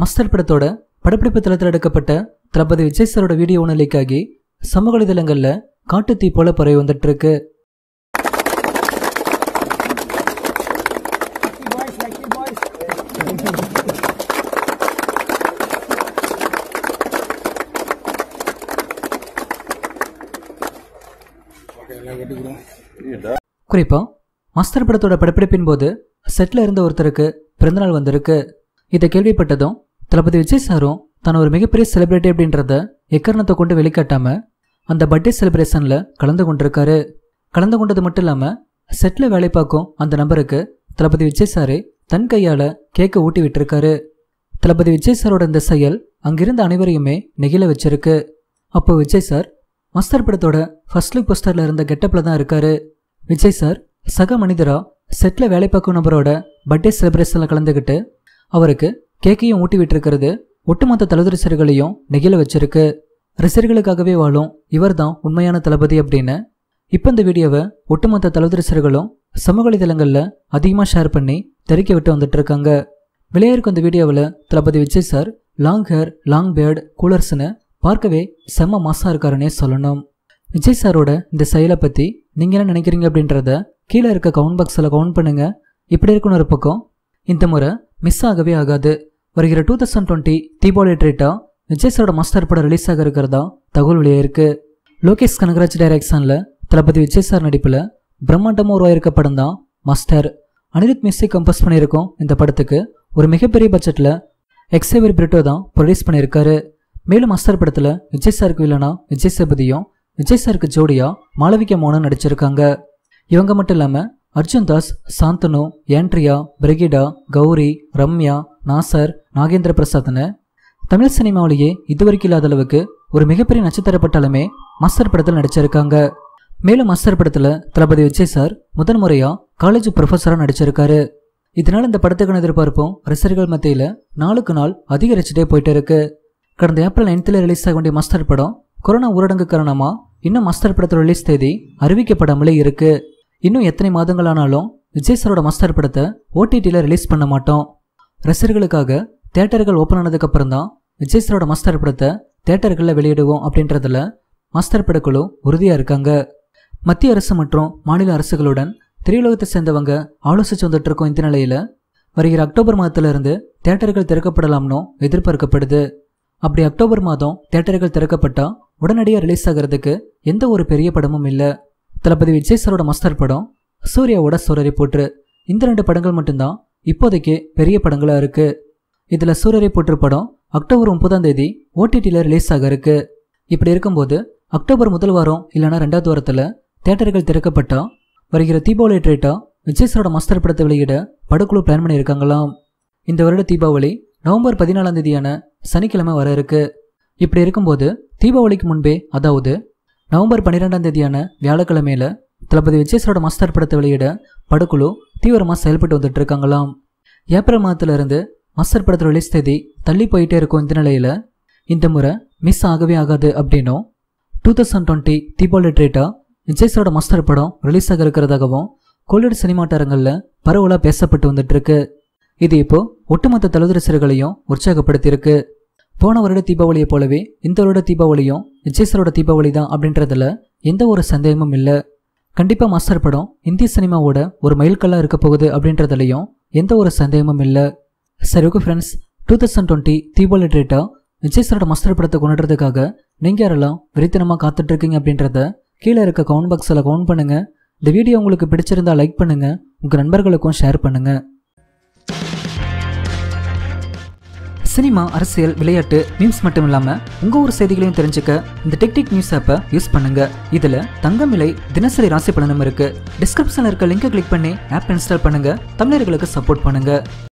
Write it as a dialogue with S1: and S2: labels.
S1: mustard படத்தோட படப்பிடிப்பு தளத்தில் எடுக்கப்பட்ட தளபதி விஜய் சாரோட வீடியோ ஒன்று லீக் ஆகி சமூக வலைதளங்களில் காட்டுத்தீ போல பரவி வந்துட்டு இருக்கு குறிப்பா மாஸ்டர் படத்தோட படப்பிடிப்பின் போது செட்ல இருந்த ஒருத்தருக்கு பிறந்தநாள் வந்திருக்கு இதை கேள்விப்பட்டதும் தளபதி விஜய் சாரும் தான் ஒரு மிகப்பெரிய செலிபிரிட்டி அப்படின்றத எக்காரணத்தை கொண்டு வெளிக்காட்டாம அந்த பர்த்டே செலிப்ரேஷன்ல கலந்து கொண்டிருக்காரு கலந்து கொண்டது மட்டும் இல்லாம செட்ல வேலை பார்க்கும் அந்த நபருக்கு தளபதி விஜய் சாரே தன் கையால கேக்க ஊட்டி விட்டிருக்காரு தளபதி விஜய் சாரோட இந்த செயல் அங்கிருந்த அனைவரையுமே நெகிழ வச்சிருக்கு அப்போ விஜய் சார் மாஸ்டர் படத்தோட ஃபர்ஸ்ட் லுக் போஸ்டர்ல இருந்த கெட்டப்ல தான் இருக்காரு விஜய் சார் சக மனிதரா செட்ல வேலை பார்க்கும் நபரோட பர்த்டே செலிப்ரேஷன்ல கலந்துக்கிட்டு அவருக்கு கேக்கையும் ஊட்டி விட்டிருக்கிறது ஒட்டுமொத்த தளபதி ரசிகர்களையும் நெகிழ வச்சிருக்கு ரசிகர்களுக்காகவே வாழும் இவர்தான் உண்மையான தளபதி அப்படின்னு இப்போ இந்த வீடியோவை ஒட்டுமொத்த தளபதி ரசிகர்களும் சமூக வலைதளங்களில் அதிகமாக ஷேர் பண்ணி தெரிக்க விட்டு வந்துட்டு இருக்காங்க வெளியாயிருக்கும் இந்த வீடியோவில் Thalapathy Vijay sir long hair long beard கூலர்ஸ்னு பார்க்கவே செம்ம மாசா இருக்காருன்னே சொல்லணும் விஜய் சாரோட இந்த செயலை பற்றி நீங்கள் என்ன நினைக்கிறீங்க அப்படின்றத கீழே இருக்க கவுண்ட் பாக்ஸில் கவுண்ட் பண்ணுங்க இப்படி இருக்குன்னு ஒரு பக்கம் இந்த முறை மிஸ் ஆகவே ஆகாது வருகிற டூ தௌசண்ட் டுவெண்ட்டி தீபாவளி ட்ரீட்டாக விஜய் சாரோட மாஸ்டர் படம் ரிலீஸ் ஆக இருக்கிறதா தகவல் வெளியாயிருக்கு லோகேஷ் கனகராஜ் டைரக்ஷனில் தளபதி விஜய் சார் நடிப்பில் பிரம்மாண்டமாக உருவாயிருக்க படம் தான் மாஸ்டர் அனிருத் மியூசிக் கம்போஸ் பண்ணியிருக்கோம் இந்த படத்துக்கு ஒரு மிகப்பெரிய பட்ஜெட்டில் எக்ஸேவியர் பிரிட்டோ தான் ப்ரொடியூஸ் பண்ணியிருக்காரு மேலும் மாஸ்டர் படத்தில் விஜய் சாருக்கு வில்லனா விஜய் சேபதியும் விஜய் சாருக்கு ஜோடியா மாளவிகா மோகனும் நடிச்சிருக்காங்க இவங்க மட்டும் இல்லாமல் அர்ஜுன் தாஸ் சாந்தனு ஏன்ட்ரியா பிரிகிடா கௌரி ரம்யா நாசர் நாகேந்திர பிரசாத்னு தமிழ் சினிமாவிலேயே இதுவரைக்கும் இல்லாத அளவுக்கு ஒரு மிகப்பெரிய நட்சத்திர பட்டாலுமே மாஸ்டர் படத்தில் நடிச்சிருக்காங்க மேலும் மாஸ்டர் படத்தில் தளபதி விஜய் சார் முதன் முறையாக காலேஜ் ப்ரொஃபஸராக நடிச்சிருக்காரு இதனால் இந்த படத்துக்கான எதிர்பார்ப்பும் ரசிகர்கள் மத்தியில் நாளுக்கு நாள் அதிகரிச்சுட்டே போயிட்டு இருக்கு கடந்த ஏப்ரல் நைன்த்தில் ரிலீஸ் ஆக வேண்டிய மாஸ்டர் படம் கொரோனா ஊரடங்கு காரணமாக இன்னும் மாஸ்டர் படத்தோட ரிலீஸ் தேதி அறிவிக்கப்படாமலே இருக்கு இன்னும் எத்தனை மாதங்கள் ஆனாலும் விஜய் சாரோட மாஸ்டர் படத்தை ஓடிடியில் ரிலீஸ் பண்ண மாட்டோம் ரசிகர்களுக்காக தேட்டர்கள் ஓப்பன் ஆனதுக்கு அப்புறம் தான் விஜய் சாரோட மாஸ்டர் படத்தை தேட்டர்களில் வெளியிடுவோம் அப்படின்றதுல மாஸ்டர் படக்குழு உறுதியாக இருக்காங்க மத்திய அரசு மற்றும் மாநில அரசுகளுடன் திரையுலகத்தை சேர்ந்தவங்க ஆலோசிச்சு வந்துட்டு இருக்கோம் இந்த நிலையில் வருகிற அக்டோபர் மாதத்திலிருந்து தேட்டர்கள் திறக்கப்படலாம்னு எதிர்பார்க்கப்படுது அப்படி அக்டோபர் மாதம் தேட்டர்கள் திறக்கப்பட்டா உடனடியாக ரிலீஸ் ஆகிறதுக்கு எந்த ஒரு பெரிய படமும் இல்லை தளபதி விஜய் சாரோட மாஸ்டர் படம் சூர்யாவோட சூரரை போற்று இந்த ரெண்டு படங்கள் மட்டும்தான் இப்போதைக்கு பெரிய படங்களாக இருக்கு இதில் சூரரை போற்று படம் அக்டோபர் முப்பதாம் தேதி ஓடிடியில் ரிலீஸ் ஆக இருக்கு இப்படி இருக்கும்போது அக்டோபர் முதல் வாரம் இல்லைனா ரெண்டாவது வாரத்தில் தேட்டர்கள் திறக்கப்பட்டா வருகிற தீபாவளி ட்ரேட்டா விஜய் சாரோட மாஸ்டர் படத்தை வெளியிட படக்குழு பிளான் பண்ணியிருக்காங்களாம் இந்த வருட தீபாவளி நவம்பர் பதினாலாம் தேதியான சனிக்கிழமை வர இருக்கு இப்படி இருக்கும்போது தீபாவளிக்கு முன்பே அதாவது நவம்பர் பன்னிரெண்டாம் தேதியான வியாழக்கிழமையில தளபதி விஜய் சாரோட மாஸ்டர் படத்தை வெளியிட படக்குழு தீவிரமாக செயல்பட்டு வந்துட்டு இருக்காங்களாம் ஏப்ரல் மாதத்துல இருந்து மாஸ்டர் படத்தோட ரிலீஸ் தேதி தள்ளி போயிட்டே இருக்கும் இந்த நிலையில இந்த முறை மிஸ் ஆகவே ஆகாது அப்படின்னும் டூ தௌசண்ட் டுவெண்ட்டி தீபாவளி ட்ரேட்டா விஜய் சாரோட மாஸ்டர் படம் ரிலீஸ் ஆக இருக்கிறதாகவும் கோல்டு சினிமாட்டாரங்களில் பரவலாக பேசப்பட்டு வந்துட்டு இருக்கு இது இப்போ ஒட்டுமொத்த தளபதி ரசிகர்களையும் உற்சாகப்படுத்தியிருக்கு போன வருட தீபாவளியை போலவே இந்த வருட தீபாவளியும் விஜய் சாரோட தீபாவளி தான் அப்படின்றதுல எந்த ஒரு சந்தேகமும் இல்லை கண்டிப்பாக மாஸ்டர் படம் இந்திய சினிமாவோட ஒரு மைல்கல்லாக இருக்க போகுது அப்படின்றதுலையும் எந்த ஒரு சந்தேகமும் இல்லை சரி okay friends two thousand twenty Deepavali டேட்டா விஜய் சாரோட மாஸ்டர் படத்தை கொண்டாடுறதுக்காக நீங்கள் யாரெல்லாம் வெறித்தனமாக காத்துட்டு இருக்கீங்க அப்படின்றத கீழே இருக்க கவுண்ட் பாக்ஸில் கவுண்ட் பண்ணுங்க இந்த வீடியோ உங்களுக்கு பிடிச்சிருந்தா லைக் பண்ணுங்க உங்கள் நண்பர்களுக்கும் ஷேர் பண்ணுங்க சினிமா அரசியல் விளையாட்டு நியூஸ் மட்டும் இல்லாமல் உங்கள் ஊர் செய்திகளையும் தெரிஞ்சுக்க இந்த டெக்டிக் நியூஸ் ஆப்பை யூஸ் பண்ணுங்க இதில் தங்கம் விலை தினசரி ராசி பலனும் இருக்கு டிஸ்கிரிப்ஷனில் இருக்க லிங்கை கிளிக் பண்ணி ஆப் இன்ஸ்டால் பண்ணுங்க தமிழர்களுக்கு சப்போர்ட் பண்ணுங்க